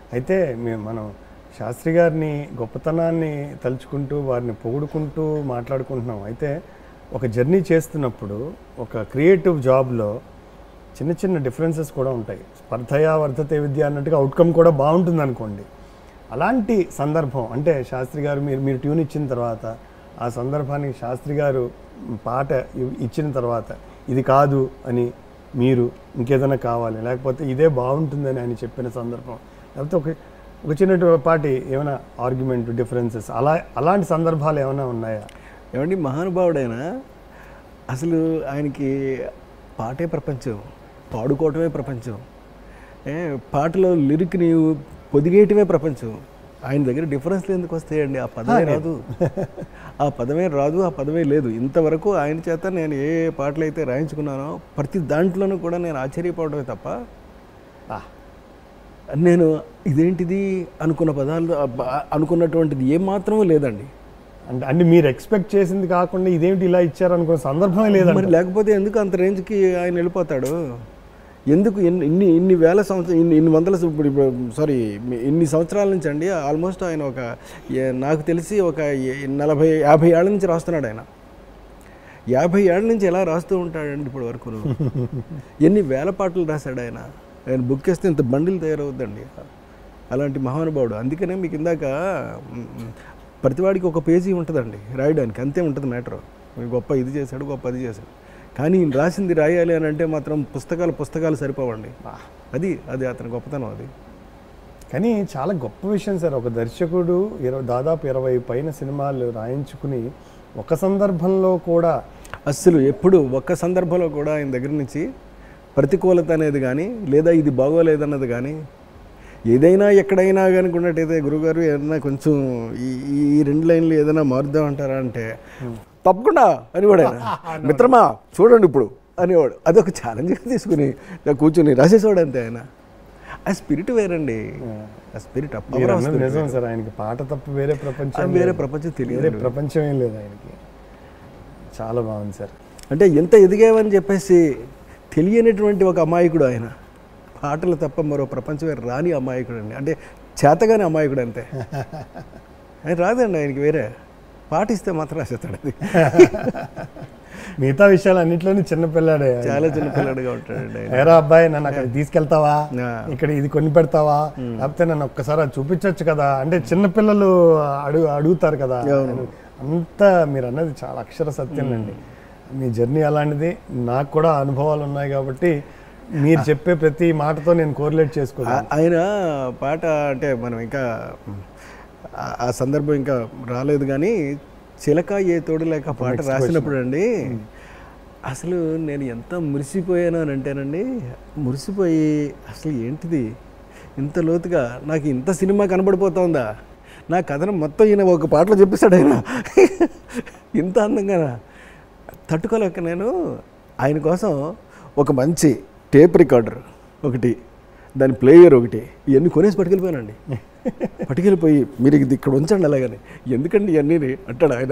అయితే మేము మనం శాస్త్రి గారిని గొప్పతనాన్ని తలుచుకుంటూ వారిని పొగుడుకుంటూ మాట్లాడుకుంటున్నాం అయితే ఒక జర్నీ చేస్తున్నప్పుడు ఒక క్రియేటివ్ జాబ్లో చిన్న చిన్న డిఫరెన్సెస్ కూడా ఉంటాయి స్పర్ధయా వర్ధతే విద్య అన్నట్టుగా అవుట్కమ్ కూడా బాగుంటుంది అనుకోండి అలాంటి సందర్భం అంటే శాస్త్రి గారు మీరు మీరు ట్యూన్ ఇచ్చిన తర్వాత ఆ సందర్భానికి శాస్త్రి గారు పాట ఇ- ఇచ్చిన తర్వాత ఇది కాదు అని మీరు ఇంకేదైనా కావాలి లేకపోతే ఇదే బాగుంటుందని ఆయన చెప్పిన సందర్భం లేకపోతే ఒక ఒక చిన్నపాటి ఏమైనా ఆర్గ్యుమెంట్ డిఫరెన్సెస్ అలా అలాంటి సందర్భాలు ఏమైనా ఉన్నాయా ఏమండి మహానుభావుడైన అసలు ఆయనకి పాటే ప్రపంచం పాడుకోవటమే ప్రపంచం ఏ పాటలో లిరిక్ని పొదిగేయటమే ప్రపంచం ఆయన దగ్గర డిఫరెన్స్లు ఎందుకు వస్తాయండి ఆ పదమే రాదు ఆ పదమే రాదు ఆ పదమే లేదు ఇంతవరకు ఆయన చేత నేను ఏ ఏ పాటలు అయితే రాయించుకున్నానో ప్రతి దాంట్లోనూ కూడా నేను ఆశ్చర్యపోవడమే తప్ప ఆ, నేను ఇదేంటిది అనుకున్న పదాలు అబ్బా, అనుకున్నటువంటిది ఏమాత్రమూ లేదండి అంటే అంటే మీరు ఎక్స్పెక్ట్ చేసింది కాకుండా ఇదేమిటి ఇలా ఇచ్చారు అనుకున్న సందర్భమే లేదండి మరి లేకపోతే ఎందుకు అంత రేంజ్కి ఆయన వెళ్ళిపోతాడు ఎందుకు ఇన్ని ఇన్ని ఇన్ని వేల సంవత్సరం ఇన్ని ఇన్ని వందల సం- ఇప్పుడు సారీ ఇన్ని సంవత్సరాల నుంచి అండి ఆల్మోస్ట్ ఆయన ఒక ఏ- నాకు తెలిసి ఒక ఏ- నలభై యాభై ఏళ్ళ నుంచి రాస్తున్నాడు ఆయన యాభై ఏళ్ళ నుంచి ఎలా రాస్తూ ఉంటాడండి ఇప్పటి వరకు ఎన్ని వేల పాటలు రాశాడు ఆయన ఆయన బుక్ వేస్తే ఇంత బండిల్ తయారవుద్దండి అలాంటి మహానుభావుడు అందుకనే మీకు ఇందాక మ్, ప్రతివాడికి ఒక పేజీ ఉంటుందండి రాయడానికి అంతే ఉంటుంది మ్యాటర్ గొప్ప ఇది చేశాడు గొప్ప అది చేశాడు కానీ ఈయన రాసింది రాయాలి అని అంటే మాత్రం పుస్తకాలు పుస్తకాలు సరిపోవండి అది అది అతని గొప్పతనం అది కానీ చాలా గొప్ప విషయం సార్ ఒక దర్శకుడు ఇరవై దాదాపు ఇరవై పైన సినిమాలు రాయించుకుని ఒక సందర్భంలో కూడా అస్సలు ఎప్పుడు ఒక్క సందర్భంలో కూడా ఆయన దగ్గర నుంచి ప్రతికూలత అనేది కానీ లేదా ఇది బాగోలేదన్నది కానీ ఏదైనా ఎక్కడైనా కనుకున్నట్టయితే గురుగారు ఏదైనా కొంచెం ఈ ఈ రెండు లైన్లు ఏదైనా మారుద్దాం అంటారా అంటే తప్పకుండా అనేవాడు ఆయన మిత్రమా చూడండి ఇప్పుడు అనేవాడు అదొక ఛాలెంజ్గా తీసుకుని ఇలా కూర్చుని రాసేసేవాడు అంతే ఆయన ఆ స్పిరిట్ వేరండి ఆ స్పిరిట్ మీరు అన్నది నిజం సార్ ఆయనకి పాట తప్ప వేరే ప్రపంచం వేరే లేదు. ప్రపంచం తెలియదు వేరే ప్రపంచం ఏం లేదు ఆయనకి చాలా బాగుంది సార్ అంటే ఎంత ఎదిగామని చెప్పేసి తెలియనటువంటి ఒక అమాయకుడు ఆయన పాటలు తప్ప మరో ప్రపంచమే రాని అమాయకుడు అండి అంటే చేతగాని అమాయకుడు అంతే ఆయన రాదండి ఆయనకి వేరే పాటిస్తే మాత్రం రాసేస్తాడు అది మిగతా విషయాలు అన్నింటిలోనే చిన్నపిల్లాడే ఆయన. చాలా చిన్న పిల్లడుగా ఉంటాడండి ఆయన ఏరా అబ్బాయి నన్ను అక్కడ తీసుకెళ్తావా ఆ. ఇక్కడ ఇది కొని పెడతావా లేకపోతే నన్ను ఒక్కసారి అది చూపించవచ్చు కదా అంటే చిన్నపిల్లలు అడుగు అడుగుతారు కదా అంతా మీరు అన్నది చాలా అక్షర సత్యం అండి మీ జర్నీ అలాంటిది నాకు కూడా అనుభవాలు ఉన్నాయి కాబట్టి మీరు చెప్పే ప్రతి మాటతో నేను కోరిలేట్ చేసుకోగలను ఆ- ఆయన పాట అంటే మనం ఇంకా ఆ- ఆ సందర్భం ఇంకా రాలేదు కానీ చిలక ఏ తోడు లేక పాట రాసినప్పుడు అండి అసలు నేను ఎంత మురిసిపోయాను అని అంటేనండి మురిసిపోయి అసలు ఏంటిది ఇంత లోతుగా నాకు ఇంత సినిమా కనబడిపోతుందా నా కథను మొత్తం ఈయన ఒక పాటలో చెప్పేశాడు ఆయన ఇంత అందంగా తట్టుకోలేక నేను ఆయన కోసం ఒక మంచి టేప్ రికార్డర్ ఒకటి దాని ప్లేయర్ ఒకటి ఇవన్నీ కొనేసి పట్టుకెళ్ళిపోయానండి పట్టుకెళ్ళిపోయి మీరు ఇది ఇక్కడ ఉంచండి అలాగని ఎందుకండి ఇవన్నీ అంటాడు ఆయన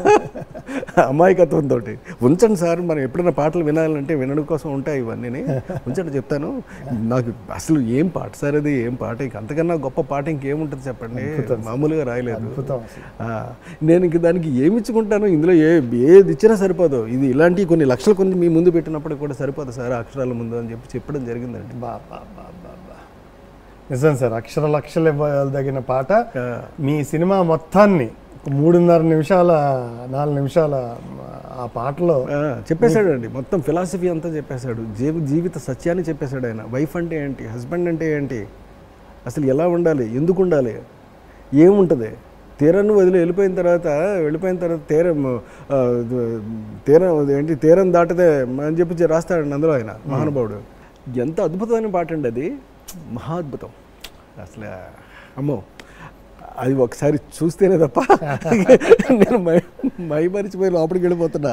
అమాయకత్వంతో ఉంచండి సార్ మనం ఎప్పుడైనా పాటలు వినాలంటే వినడం కోసం ఉంటాయి ఇవన్నీ ఉంచండి చెప్తాను నాకు అసలు ఏం పాట సార్ అది ఏం పాట ఇంక అంతకన్నా గొప్ప పాట ఇంకేముంటుంది చెప్పండి మామూలుగా రాయలేదు అద్భుతం అసలు ఆ, నేను ఇంక దానికి ఏమి ఇచ్చుకుంటాను ఇందులో ఏ ఏది ఇచ్చినా సరిపోదు ఇది ఇలాంటి కొన్ని లక్షలు కొన్ని మీ ముందు పెట్టినప్పుడు కూడా సరిపోదు సార్ ఆ అక్షరాల ముందు అని చెప్పి చెప్పడం జరిగిందండి బా బా బా బా బా నిజం సార్ అక్షర లక్షలు ఇవ్వదగిన పాట ఆ, మీ సినిమా మొత్తాన్ని ఒక మూడున్నర నిమిషాల నాలుగు నిమిషాల ఆ పాటలో ఆ, చెప్పేశాడు అండి మొత్తం ఫిలాసఫీ అంతా చెప్పేశాడు జీవి జీవిత సత్యాన్ని చెప్పేశాడు ఆయన వైఫ్ అంటే ఏంటి హస్బెండ్ అంటే ఏంటి అసలు ఎలా ఉండాలి ఎందుకు ఉండాలి ఏముంటుంది తీరాన్ని వదిలి వెళ్ళిపోయిన తర్వాత వెళ్ళిపోయిన తర్వాత తీరం ఆ, తీరం ఏంటి తీరం దాటితే అని చెప్పి రాస్తాడండి అందులో ఆయన మహానుభావుడు ఎంత అద్భుతమైన పాట అండి అది మహా అద్భుతం అసలు అమ్మో అది ఒకసారి చూస్తేనే తప్ప నేను మై మై మరిచిపోయి లోపలికి వెళ్ళిపోతున్నా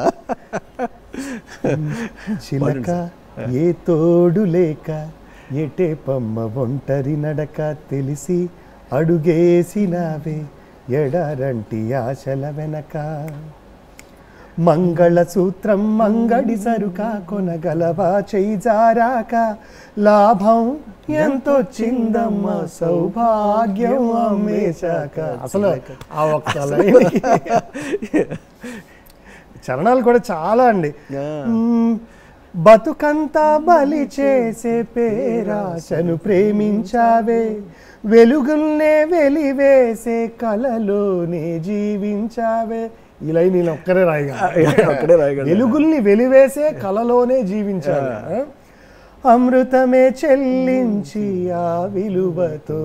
చిలక ఏ తోడు లేక ఎటే పమ్మ ఒంటరి నడక తెలిసి అడుగేసినావే ఎడారంటి ఆశల వెనక మంగళసూత్రం మంగడి సరుక కొనగలవా చేజారాక లాభం ఎంతొచ్చిందమ్మ సౌభాగ్యం అమ్మేశాక అసలు ఆ ఒక్క లైన్కి చరణాలు కూడా చాలా అండి ఆ. మ్మ్. బతుకంతా బలి చేసే పేరాశను ప్రేమించావే వెలుగుల్నే వెలివేసే కలలోనే జీవించావే ఈ లైన్ నేను ఒక్కరే రాయగా ఒక్కడే రాయగలను. వెలుగుల్ని వెలివేసే కలలోనే జీవించాలి ఆ? అమృతమే చెల్లించి ఆ విలువతో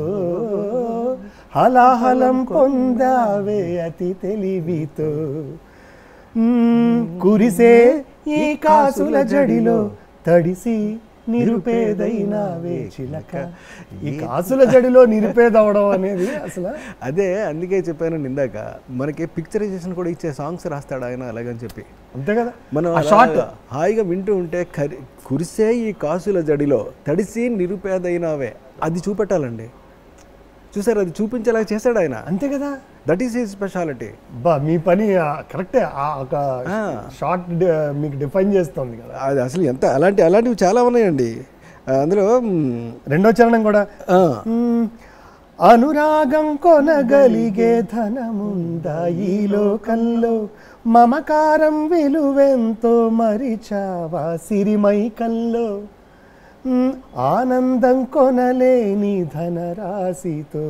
హలాహలం పొందావే అతి తెలివితో మ్మ్, కురిసే ఈ కాసుల జడిలో తడిసి నిరుపేదైనావే చిలక ఈ కాసుల జడిలో నిరుపేదవడం అనేది అసలు అదే అందుకే చెప్పాను ఇందాక మనకి పిక్చరైజేషన్ కూడా ఇచ్చే సాంగ్స్ రాస్తాడు ఆయన అలాగని చెప్పి అంతే కదా మనం ఆ షార్ట్ అలాగా హాయిగా వింటూ ఉంటే కరి కురిసే ఈ కాసుల జడిలో తడిసి నిరుపేదైనవే అది చూపెట్టాలండి చూసారు అది చూపించేలా చేశాడు ఆయన అంతే కదా దట్ ఈస్ హిజ్ స్పెషాలిటీ బా మీ పని ఆ, కరెక్టే ఆ ఒక ఆ. షార్ట్ డి- మీకు డిఫైన్ చేస్తుంది కదా అది అసలు ఎంత అలాంటి అలాంటివి చాలా ఉన్నాయండి ఆ, అందులో మ్, రెండో చరణం కూడా ఆ, మ్మ్. అనురాగం కొనగలిగే ధనముందా ఈ లోకంలో మమకారం విలువెంతో మరిచావా సిరిమైకల్లో మ్మ్. ఆనందం కొనలేని ధనరాశితో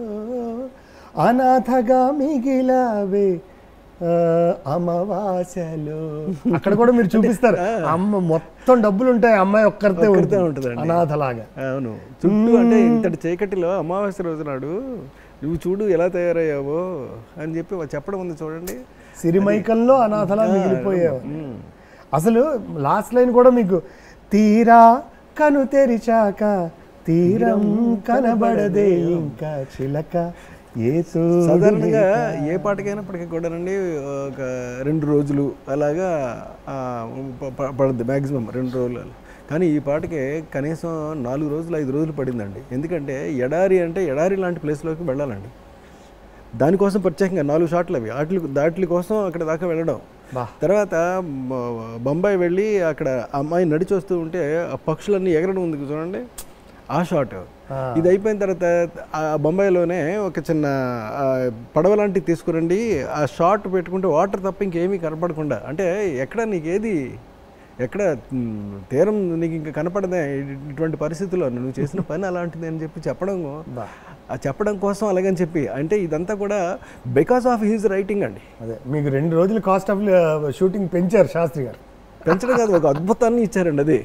అనాథగా మిగిలావే ఆ, అమావాస్యలో అక్కడ కూడా మీరు చూపిస్తారు అమ్మ మొత్తం డబ్బులు ఉంటాయి అమ్మాయి ఒక్కరితే ఒక్కరితే ఉంటుంది ఉంటుందండి. అనాథలాగా అవును చుట్టూ అంటే ఇంతటి చీకటిలో అమావాస్య రోజు నాడు నువ్వు చూడు ఎలా తయారయ్యావో అని చెప్పి వా- చెప్పడం ఉంది చూడండి సిరిమైకంలో అనాథలా మిగిలిపోయావు మ్. అసలు లాస్ట్ లైన్ కూడా మీకు తీరా కను తెరిచాక తీరం కనబడదే ఇంకా చిలక ఏ తోడు సాధారణంగా లేక. ఏ పాటకైనప్పటికీ కూడానండి ఒక రెండు రోజులు అలాగా ఆ, ప- ప- పడుద్ది మ్యాక్సిమం రెండు రోజులు కానీ ఈ పాటకి కనీసం నాలుగు రోజులు ఐదు రోజులు పడిందండి ఎందుకంటే ఎడారి అంటే ఎడారి లాంటి ప్లేస్లోకి వెళ్ళాలండి దానికోసం ప్రత్యేకంగా నాలుగు షాట్లు అవి వాటి దాటి కోసం అక్కడ దాకా వెళ్ళడం బా. తర్వాత బ- బొంబాయి వెళ్ళి అక్కడ అమ్మాయి నడిచి వస్తూ ఉంటే ఆ పక్షులన్నీ ఎగరడం ఉంది చూడండి ఆ షాట్ ఆ. ఇది అయిపోయిన తర్వాత ఆ బొంబాయిలోనే ఒక చిన్న ఆ, పడవ లాంటివి తీసుకురండి ఆ షార్ట్ పెట్టుకుంటే వాటర్ తప్ప ఇంకేమీ కనపడకుండా అంటే ఎక్కడ నీకు ఏది ఎక్కడ మ్, తీరం నీకు ఇంకా కనపడదే ఇటువంటి పరిస్థితుల్లో నువ్వు చేసిన పని అలాంటిది అని చెప్పి చెప్పడం బా. ఆ చెప్పడం కోసం అలాగని చెప్పి అంటే ఇదంతా కూడా బికాస్ ఆఫ్ హీజ్ రైటింగ్ అండి అదే మీకు రెండు రోజులు కాస్ట్ ఆఫ్ షూటింగ్ పెంచారు శాస్త్రి గారు పెంచడం కాదు ఒక అద్భుతాన్ని ఇచ్చారండి అది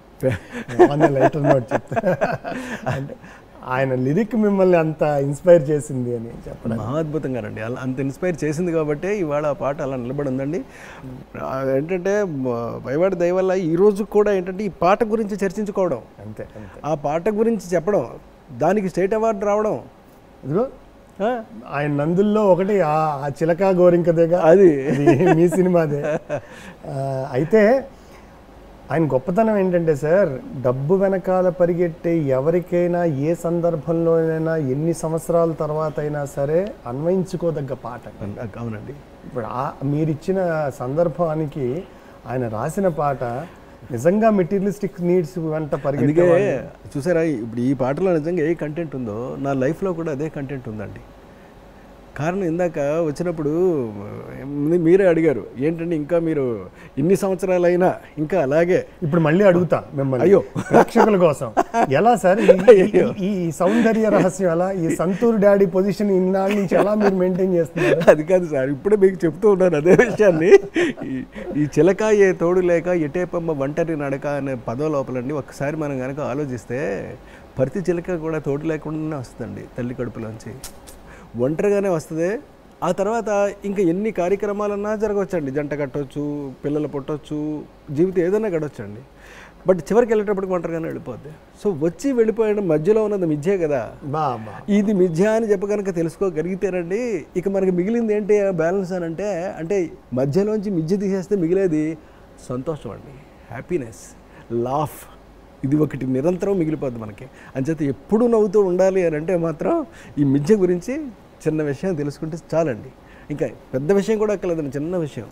లైటర్ నోట్ చెప్తే అంటే ఆయన లిరిక్ మిమ్మల్ని అంత ఇన్స్పైర్ చేసింది అని చెప్పడం మహా అద్భుతంగా రండి అలా అంత ఇన్స్పైర్ చేసింది కాబట్టి ఇవాళ ఆ పాట అలా నిలబడి ఉందండి ఆ, ఏంటంటే భయవాడి దయ వల్ల ఈ రోజు కూడా ఏంటంటే ఈ పాట గురించి చర్చించుకోవడం అంతే అంతే ఆ పాట గురించి చెప్పడం దానికి స్టేట్ అవార్డు రావడం ఇదిగో ఆ, ఆయన నందుల్లో ఒకటి ఆ ఆ చిలక గోరింకదేగా అది అది మీ సినిమాదే ఆ, అయితే ఆయన గొప్పతనం ఏంటంటే సార్ డబ్బు వెనకాల పరిగెట్టే ఎవరికైనా ఏ సందర్భంలోనైనా ఎన్ని సంవత్సరాల తర్వాత అయినా సరే అన్వయించుకోదగ్గ పాట అవునండి ఇప్పుడు ఆ మీరిచ్చిన సందర్భానికి ఆయన రాసిన పాట నిజంగా మెటీరియలిస్టిక్ నీడ్స్ వెంట అందుకే పరిగెత్తే చూసారా ఇప్పుడు ఈ పాటలో నిజంగా ఏ కంటెంట్ ఉందో నా లైఫ్లో కూడా అదే కంటెంట్ ఉందండి కారణం ఇందాక వచ్చినప్పుడు మీ- మీరే అడిగారు ఏంటంటే ఇంకా మీరు ఇన్ని సంవత్సరాలైనా ఇంకా అలాగే ఇప్పుడు మళ్ళీ అడుగుతా మిమ్మల్ని అయ్యో. ప్రేక్షకుల కోసం ఎలా సార్ ఈ- ఈ- ఈ సౌందర్య రహస్యం ఎలా ఈ సంతూర్ డాడీ పొజిషన్ ఇన్నాళ్ళ నుంచి ఎలా మీరు మెయింటైన్ చేస్తున్నారు అది కాదు సార్ ఇప్పుడే మీకు చెప్తూ ఉన్నాను అదే విషయాన్ని ఈ- ఈ చిలక ఏ తోడు లేక ఎటేపమ్మ ఒంటరి నడక అనే పదం లోపలండి ఒక్కసారి మనం కనుక ఆలోచిస్తే ప్రతి చిలక కూడా తోడు లేకుండానే వస్తుందండి తల్లి కడుపులోంచి ఒంటరిగానే వస్తుంది ఆ తర్వాత ఇంకా ఎన్ని కార్యక్రమాలన్నా జరగవచ్చండి జంట కట్టవచ్చు పిల్లలు పుట్టవచ్చు జీవితం ఏదైనా గడవచ్చండి బట్ చివరికి వెళ్ళేటప్పటికి ఒంటరిగానే వెళ్ళిపోద్ది సో వచ్చి వెళ్ళిపోయడం మధ్యలో ఉన్నది మిథ్యే కదా బా బా ఇది మిథ్య అని చెప్ప కనుక తెలుసుకోగలిగితేనండి ఇక మనకి మిగిలింది ఏంటి బ్యాలెన్స్ అని అంటే అంటే మధ్యలోంచి మిథ్య తీసేస్తే మిగిలేది సంతోషం అండి హ్యాపీనెస్ లాఫ్ ఇది ఒకటి నిరంతరం మిగిలిపోద్ది మనకి అంచేత ఎప్పుడు నవ్వుతూ ఉండాలి అని అంటే మాత్రం ఈ మిథ్య గురించి చిన్న విషయం తెలుసుకుంటే చాలండి ఇంకా పెద్ద విషయం కూడా అక్కర్లేదండి చిన్న విషయం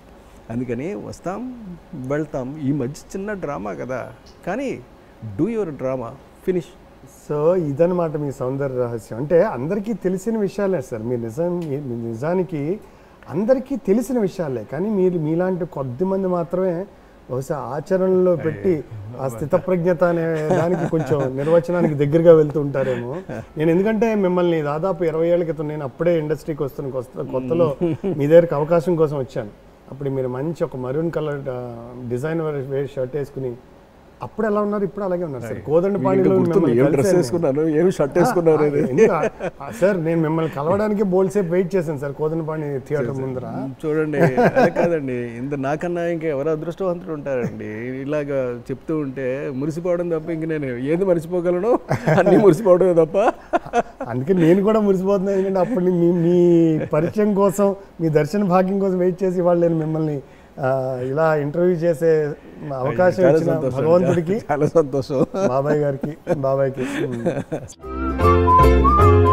అందుకని వస్తాం వెళ్తాం ఈ మధ్య చిన్న డ్రామా కదా కానీ do your drama finish so ఇదన్నమాట మీ సౌందర్య రహస్యం అంటే అందరికీ తెలిసిన విషయాలే సార్ మీరు నిజం మీ నిజానికి అందరికీ తెలిసిన విషయాలే కానీ మీరు మీలాంటి కొద్ది మంది మాత్రమే బహుశా ఆచరణలో పెట్టి ఆ స్థితప్రజ్ఞత అనే దానికి కొంచెం నిర్వచనానికి దగ్గరగా వెళ్తూ ఉంటారేమో నేను ఎందుకంటే మిమ్మల్ని దాదాపు ఇరవై ఏళ్ళ క్రితం నేను అప్పుడే ఇండస్ట్రీకి వస్తున్న కొత్త- కొత్తలో మీ దగ్గరికి అవకాశం కోసం వచ్చాను అప్పుడు మీరు మంచి ఒక maroon colour design wear shirt వేసుకుని అప్పుడు ఎలా ఉన్నారు ఇప్పుడు అలాగే ఉన్నారు సార్ కోదండ పాణిలో మిమ్మల్ని ఏం డ్రెస్ కలిశాను నేను. వేసుకున్నాను ఏం షర్ట్ వేసుకున్నారు ఆ, ఎందుకు? ఆ, సార్ నేను మిమ్మల్ని కలవడానికి బోల్ సేపు వెయిట్ చేశాను సార్ కోదనపాణి థియేటర్ ముందర చూడండి అదే కాదండి ఇంత నాకన్నా ఇంకా ఎవరు అదృష్టవంతులు ఉంటారండి ఇలాగా చెప్తూ ఉంటే మురిసిపోవడం తప్ప ఇంక నేను ఏది మర్చిపోగలను అన్నీ మురిసిపోవడమే తప్ప అందుకే నేను కూడా మురిసిపోతున్నాను ఎందుకంటే అప్పుడు మీ మీ పరిచయం కోసం మీ దర్శన భాగ్యం కోసం వెయిట్ చేసి వాళ్ళు నేను మిమ్మల్ని ఆ, ఇలా ఇంటర్వ్యూ చేసే అవకాశం చాలా ఇచ్చిన సంతోషం. భగవంతుడికి చాలా సంతోషం బాబాయ్ గారికి బాబాయ్కి ఉమ్.